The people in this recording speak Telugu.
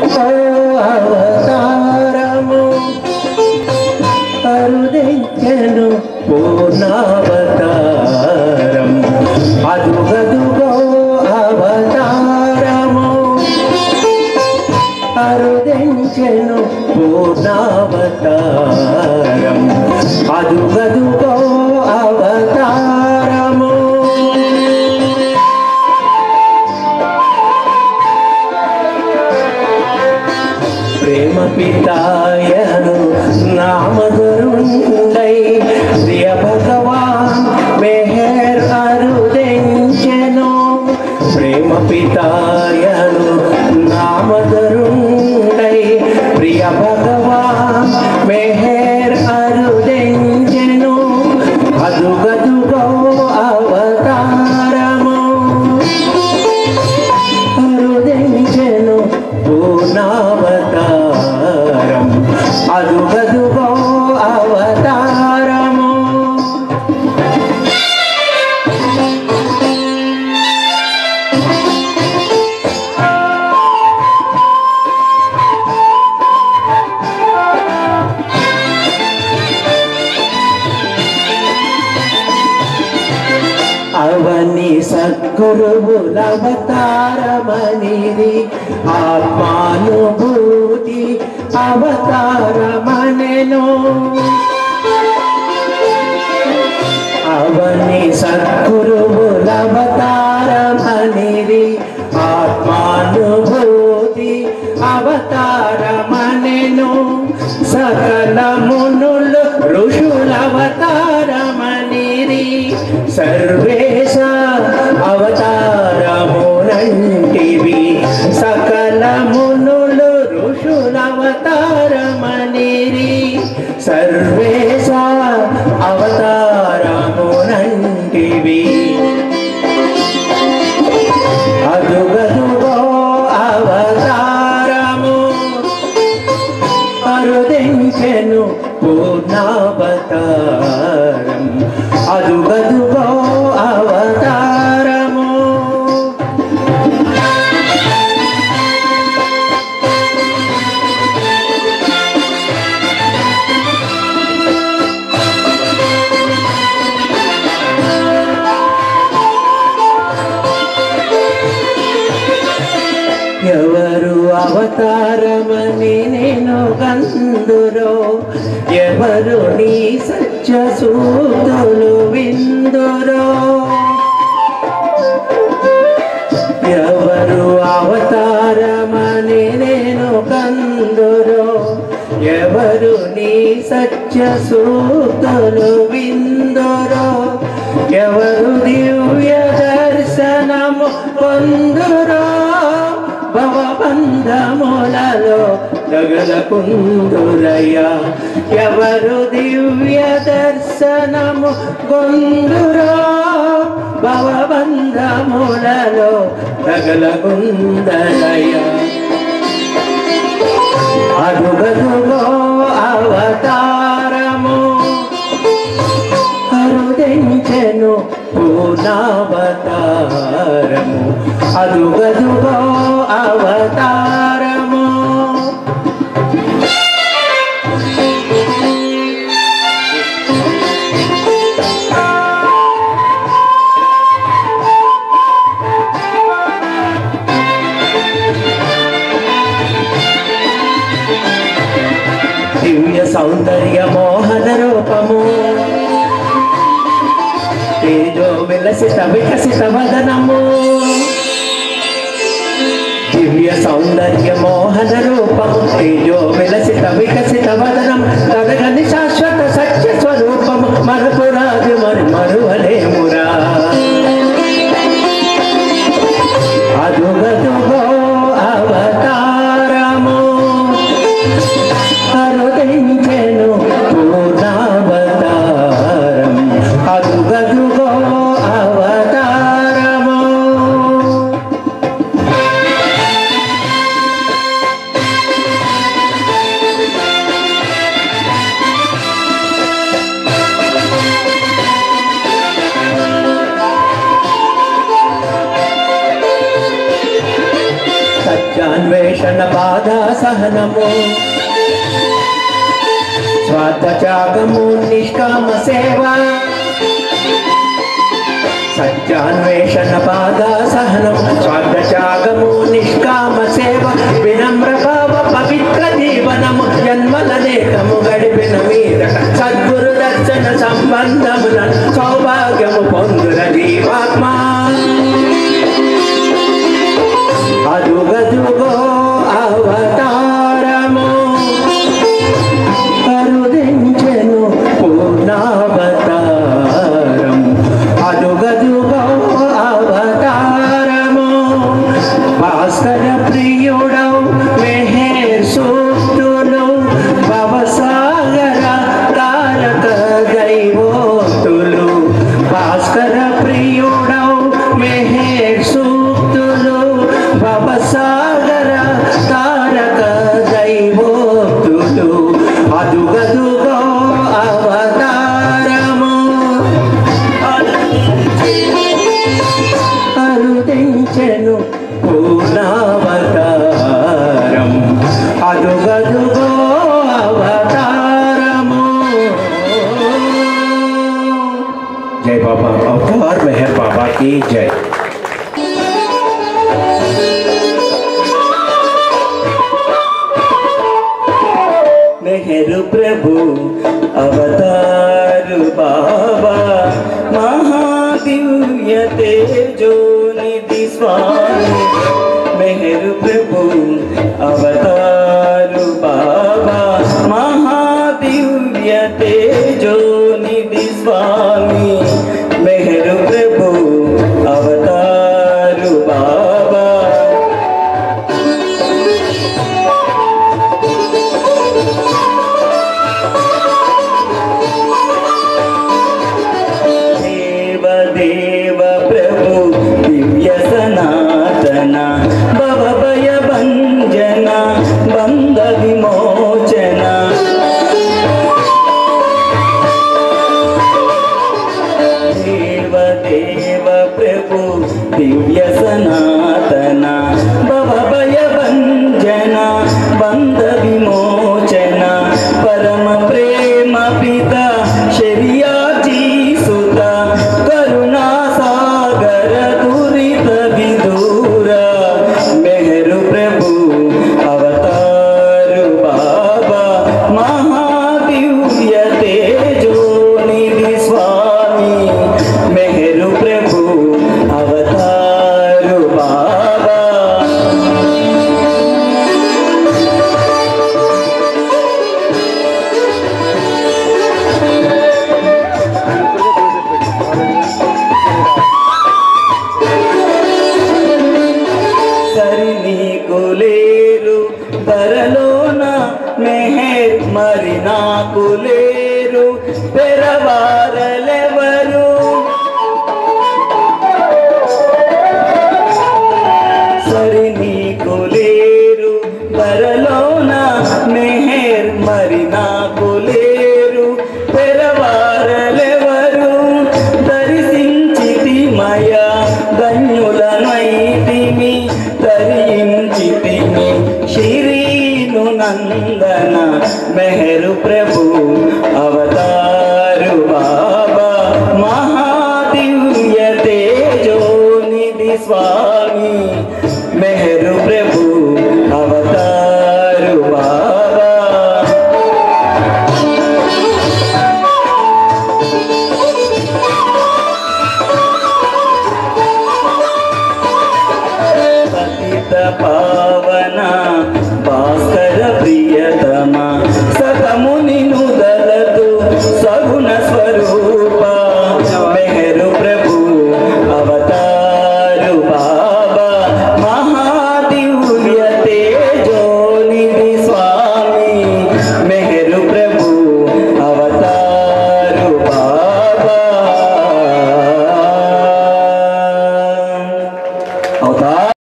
ఓ అవతారము అరుదెంచెను పూర్ణావతారం అదుగదుగో అవతారము అరుదెంచెను పూర్ణావతారం అదుగదుగో అవతారము ప్రేమ పితాయను నామధురుండై ప్రియ భగవాన్ మెహర్ అరుదెంచెను ప్రేమ పితాయను నామధురుండై ప్రియ భగవాన్ మెహర్ అరుదెంచెను అదుగదుగో అవతారము అరుదెంచెను పూర్ణావతారం అదుగదుగో అవతారము అవని సద్గురువులవతారమనిది ఆత్మానుభూతి అవతారమనెను అవని సద్గురువులవతారమనిది ఆత్మానుభూతి అవతారమనెను సకల మునులు ఋషులవతారమనిది సర్వేశ అవతారమునంటివి సకల మునులు ఋషులవతారమనిరి సర్వేశ అవతారమునంటివి అదుగదుగో అవతారము అరుదించెను పూర్ణావతారం అదుగదుగో అవతారము ఎవరు అవతారమని నేను గందురో ఎవరు నీ సత్య సూతులు విందురో ఎవరు అవతారమని నేను కందురో ఎవరు నీ సత్య సూతులు విందురో ఎవరు దివ్య దర్శనము పొందురో భవబంధములలో తగలకుందురయ్య ఎవరు దివ్య దర్శనము కొందురో భవబంధములలో తగలకుందరయ్య అదుగదుగో అవతారము అరుదెంచెను పూర్ణావతారము అదుగదుగో అవతారము దివ్య సౌందర్య మోహన రూపము తేజో విలసిత వికసిత వదనము దివ్య సౌందర్య మోహన రూపము తేజో విలసిత వికసిత వదనం తదగని శాశ్వత సత్య స్వరూపము మరపురాజు మరి మరువలేమురా అదుగదుగో అవతారము అరుదించెను పూర్ణావతారం అదుగదుగో అవతారము సత్యాన్వేషణ బాధ సహనము స్వార్థత్యాగము నిష్కామ సేవ సత్యాన్వేషణ బాధ సహనం స్వార్థత్యాగము నిష్కామ సేవ వినమ్ర భావ పవిత్ర జీవనము జన్మలనేకము గడిపిన మీద సద్గురు దర్శన సంబంధముల సౌభాగ్యము పొందుల జీవాత్మా అదుగదుగో అవతారము కరుదించెను పూర్ణావతారం అదుగదుగో అవతారము భాస్కర ప్రియుడౌ మెహేర్ సూక్తులు భవసాగర తారక దైవోక్తులు భాస్కర ప్రియుడౌ మెహేర్ సూక్తులు భవసాగర తారక దైవోక్తులు అదుగదుగో అవతారము అరుదించెను పూర్ణావతారం అదుగదుగో అవతారము జై బాబా అవతార్ మెహర్ బాబా की जय మెహరు ప్రభు అవతారు బాబా మహాదివ్య తేజో నిధి స్వామి మెహరు ప్రభు అవతారు బాబా మహాదివ్య తేజో నిధి స్వామి మెహరు ప్రభు అవతారు బాబా దేవ దేవ ప్రభు దివ్య సనాతన భవ భయ భంజన బంధ విమోచన దేవ దేవ ప్రభు దివ్య సనాతన భవ భయ భంజన బంధ విమోచన పరమ ప్రేమ పిత శర్యాజీ సుత కరుణా సాగర దురిత విదూర మెహరు ప్రభు అవతారు బాబా మహాదివ్య తేజో నిధి స్వామి మెహరు ప్రభు అవతారు బాబా సరి నీకు లేరు ధరలోన మెహర్ మరి నాకు లేరు పెరవారలెవరు సరి నీకు లేరు ధరలోన మెహర్ మరి నాకు లేరు పెరవారలెవరు దర్శించితి మయ ధన్యులనైతిమి తరించితిమి శిరీను నందన మెహరు ప్రభు అవతారు బాబా మహాదివ్య తేజో నిధి స్వామి మెహరు